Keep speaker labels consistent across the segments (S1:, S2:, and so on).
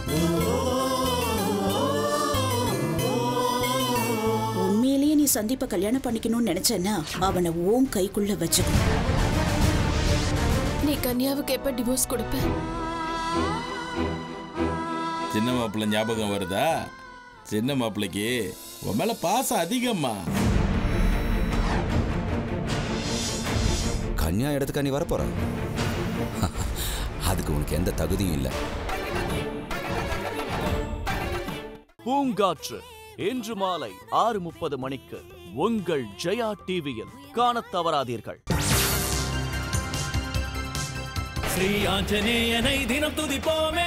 S1: உண்மையிலேயே நீ சந்தீப்ப கல்யாணம் பண்ணிக்கணும்னு நினைச்சேன்னா அவனை ஓன் கைக்குள்ள வச்சுக்கோ
S2: நீ கன்யாவுக்கு எப்ப டிவோர்ஸ் கொடுப்ப
S3: சின்ன மாப்பிள்ளை ஞாபகம் வருதா சின்ன மாப்பிள்ளைக்கு உன் மேல பாசம் அதிகம்மா
S4: கன்யா இடத்துக்கா நீ வரப்போற அதுக்கு உனக்கு எந்த தகுதியும் இல்லை
S5: பூங்காற்று இன்று மாலை ஆறு முப்பது மணிக்கு உங்கள் ஜெயா டிவியில் காணத் தவறாதீர்கள்
S6: ஸ்ரீ ஆஞ்சநேயனை தினம் துதிப்போமே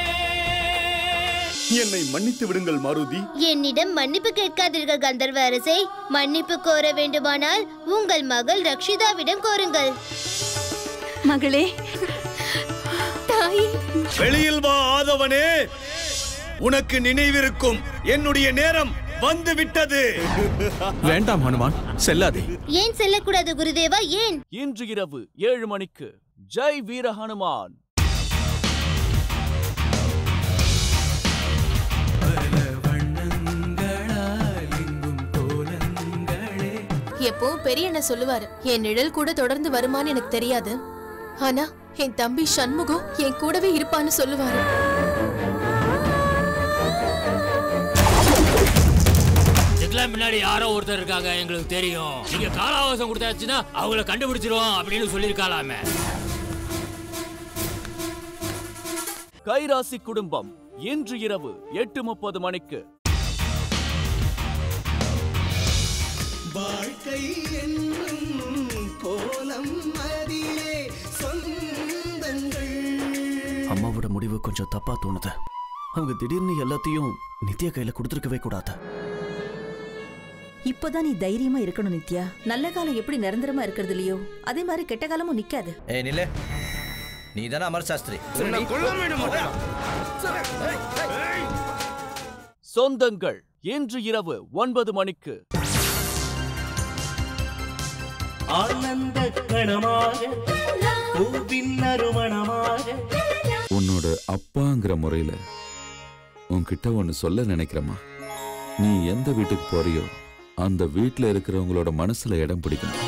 S7: என்னை மன்னித்து விடுங்கள் மாருதி
S8: என்னிடம் மன்னிப்பு கேட்காதீர்கள் கந்தர்வ அரசே மன்னிப்பு கோர வேண்டுமானால் உங்கள் மகள் ரக்ஷிதாவிடம் கோருங்கள்
S9: மகளே
S2: தாய்
S7: வெளியில் வா ஆதவனே உனக்கு நினைவிருக்கும் என்னுடைய நேரம் வந்து விட்டது
S6: வேண்டாம் ஹனுமான் செல்லாதே
S8: ஏன் செல்லக்கூடாது குருதேவா ஏன்
S5: இன்று இரவு ஏழு மணிக்கு ஜெய் வீர ஹனுமான்
S2: எப்பவும் பெரிய என்ன சொல்லுவாரு என் நிழல் கூட தொடர்ந்து வருமான்னு எனக்கு தெரியாது ஆனா என் தம்பி சண்முகம் என் கூடவே இருப்பான்னு சொல்லுவாரு
S6: இதுக்கெல்லாம் பின்னாடி யாரோ ஒருத்தர் இருக்காங்க எங்களுக்கு தெரியும் நீங்க கால அவகாசம் கொடுத்தாச்சுன்னா அவங்கள கண்டுபிடிச்சிருவோம் அப்படின்னு சொல்லியிருக்காளாமே
S5: கைராசி குடும்பம் இன்று இரவு எட்டு முப்பது மணிக்கு
S10: வாழ்க்கை என்னும் கோலம் அதிலே சொந்தங்கள்
S11: அம்மாவோட முடிவு கொஞ்சம் தப்பா தோணுது அவங்க திடீர்னு எல்லாத்தையும் நித்யா கையில கொடுத்துருக்கவே கூடாது
S9: இப்போதான் நீ தைரியமா இருக்கணும் நித்யா நல்ல காலம் எப்படி நிரந்தரமா இருக்கிறது இல்லையோ அதே மாதிரி கெட்ட காலமும் நிக்காது
S12: ஏய் நில்ல நீ தானே அமர் சாஸ்திரி
S5: சொந்தங்கள் இன்று இரவு ஒன்பது மணிக்கு
S10: ஆனந்த கணமாக பூவின் நறுமணமாக
S3: உன்னோட அப்பாங்கிற முறையில உன்கிட்ட ஒன்னு சொல்ல நினைக்கிறேம்மா நீ எந்த வீட்டுக்கு போறியோ அந்த வீட்ல இருக்கிறவங்களோட மனசுல இடம் பிடிக்கணும்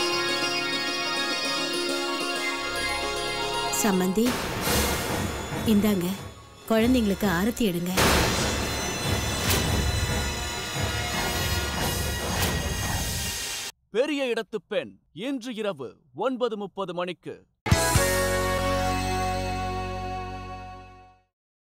S9: சம்மந்தி இந்தாங்க குழந்தைங்களுக்கு ஆரத்தி எடுங்க
S5: பெரிய இடத்து பெண் இன்று இரவு ஒன்பது முப்பது மணிக்கு